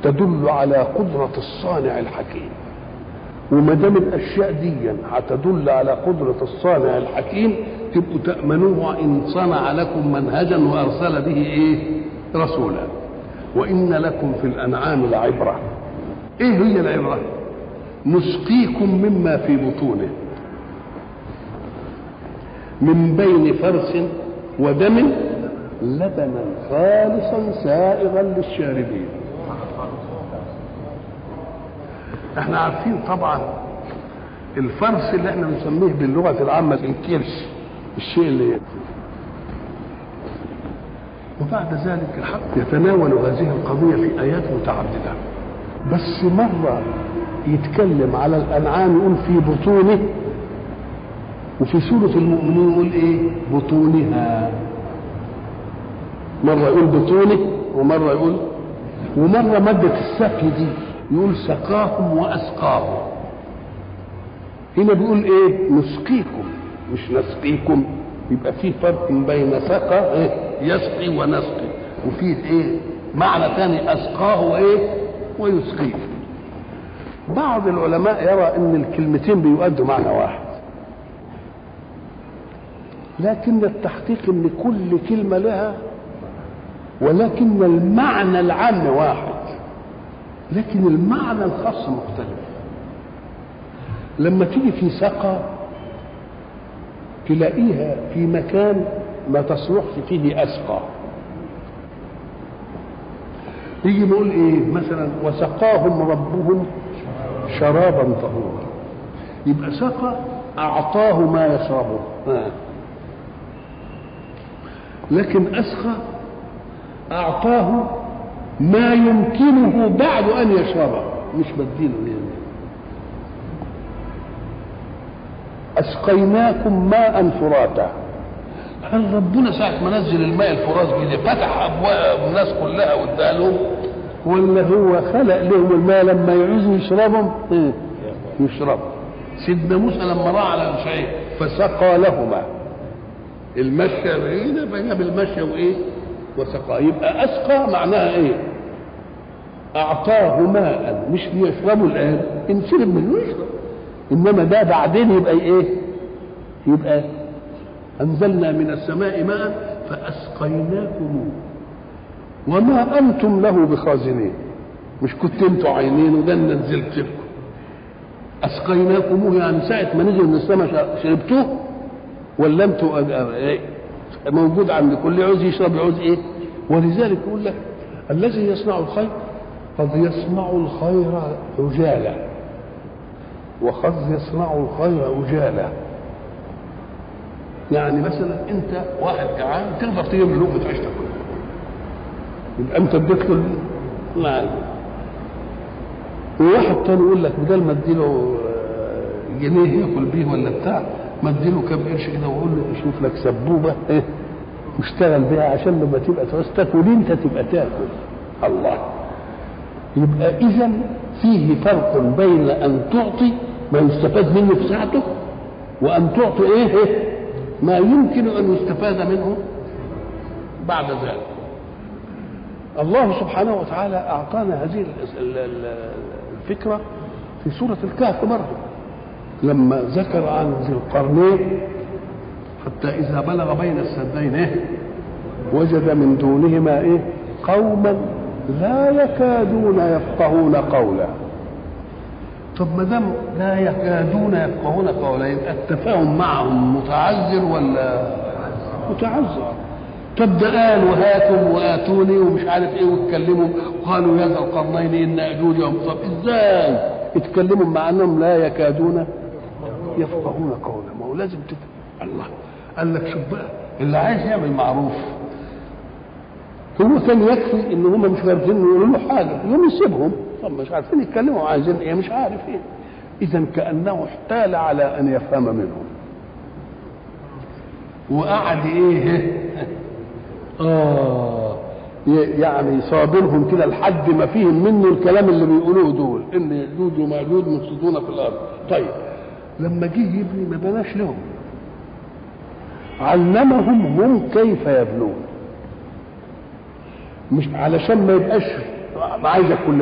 تدل على قدرة الصانع الحكيم وما دام الاشياء دي هتدل على قدرة الصانع الحكيم تبقوا تأمنوه ان صنع لكم منهجا وارسل به ايه رسولا وان لكم في الانعام لعبرة ايه هي العبرة نسقيكم مما في بطونه من بين فرس ودم لبنا خالصا سائغا للشاربين احنا عارفين طبعا الفرس اللي احنا بنسميه باللغه العامه الكرش الشيء اللي وبعد ذلك الحق يتناول هذه القضيه في ايات متعدده بس مره يتكلم على الانعام يقول في بطونه وفي سوره المؤمنين يقول ايه بطونها مره يقول بطونه ومره يقول ومره ماده السقي دي يقول سقاهم واسقاهم هنا بيقول ايه نسقيكم مش نسقيكم يبقى في فرق بين سقى إيه؟ يسقي ونسقي وفي ايه معنى ثاني اسقاه وايه ويسقيه بعض العلماء يرى ان الكلمتين بيؤدوا معنى واحد لكن التحقيق ان كل كلمه لها ولكن المعنى العام واحد لكن المعنى الخاص مختلف لما تيجي في سقى تلاقيها في مكان ما تصلحش فيه أسقى يجي نقول ايه مثلا وسقاهم ربهم شرابا طهورا يبقى سقى اعطاه ما يشربه لكن اسقى اعطاه ما يمكنه بعد ان يشربه مش بديله يعني اسقيناكم ماء فراتا هل ربنا ساعة ما نزل الماء الفرات كده فتح ابواب الناس كلها واداها لهم ولا هو خلق لهم الماء لما يعوزوا يشربهم إيه؟ يشربوا سيدنا موسى لما راى على الشيء فسقى لهما المشي بعيدة فجاب المشي وايه وسقى يبقى اسقى معناها ايه اعطاه ماء مش ليشربوا الان ان شرب منه يشرب انما ده بعدين يبقى ايه يبقى انزلنا من السماء ماء فاسقيناكم وما انتم له بخازنين مش كنت انتوا عينين وده اللي نزلت لكم اسقيناكم يعني ساعه ما نزل من السماء شربتوه ولا انتوا موجود عند كل عوز يشرب عوز ايه ولذلك يقول لك الذي يصنع الخير قد يصنع الخير عجالا وقد يصنع الخير عجالا يعني مثلا انت واحد جعان تقدر تجيب له لقمه عيش تاكلها يبقى انت اديت له لا وواحد تاني يقول لك بدل ما اديله جنيه ياكل بيه ولا بتاع ما اديله كام قرش كده واقول له شوف لك سبوبه ايه واشتغل بيها عشان لما تبقى تعوز تاكل انت تبقى تاكل الله يبقى اذا فيه فرق بين ان تعطي ما يستفاد منه في ساعته وان تعطي ايه, إيه؟ ما يمكن ان يستفاد منه بعد ذلك الله سبحانه وتعالى اعطانا هذه الفكره في سوره الكهف برضه لما ذكر عن ذي القرنين حتى اذا بلغ بين السدين ايه وجد من دونهما ايه قوما لا يكادون يفقهون قولا طب ما دام لا يكادون يفقهون قولا يبقى التفاهم معهم متعذر ولا متعذر طب ده قال وهاتم واتوني ومش عارف ايه واتكلموا وقالوا يا ذا القرنين ان اجوج طب ازاي اتكلموا مع انهم لا يكادون يفقهون قولا ما هو لازم تفهم الله قال لك شوف بقى اللي عايز يعمل معروف هو كان يكفي ان هم مش عارفين يقولوا له حاجه يوم يسيبهم طب مش عارفين يتكلموا عايزين ايه مش عارف ايه اذا كانه احتال على ان يفهم منهم وقعد ايه اه يعني صابرهم كده لحد ما فيهم منه الكلام اللي بيقولوه دول ان يجوج وماجوج مفسدون في الارض طيب لما جه يبني ما بناش لهم علمهم هم كيف يبنون مش علشان ما يبقاش عايزك كل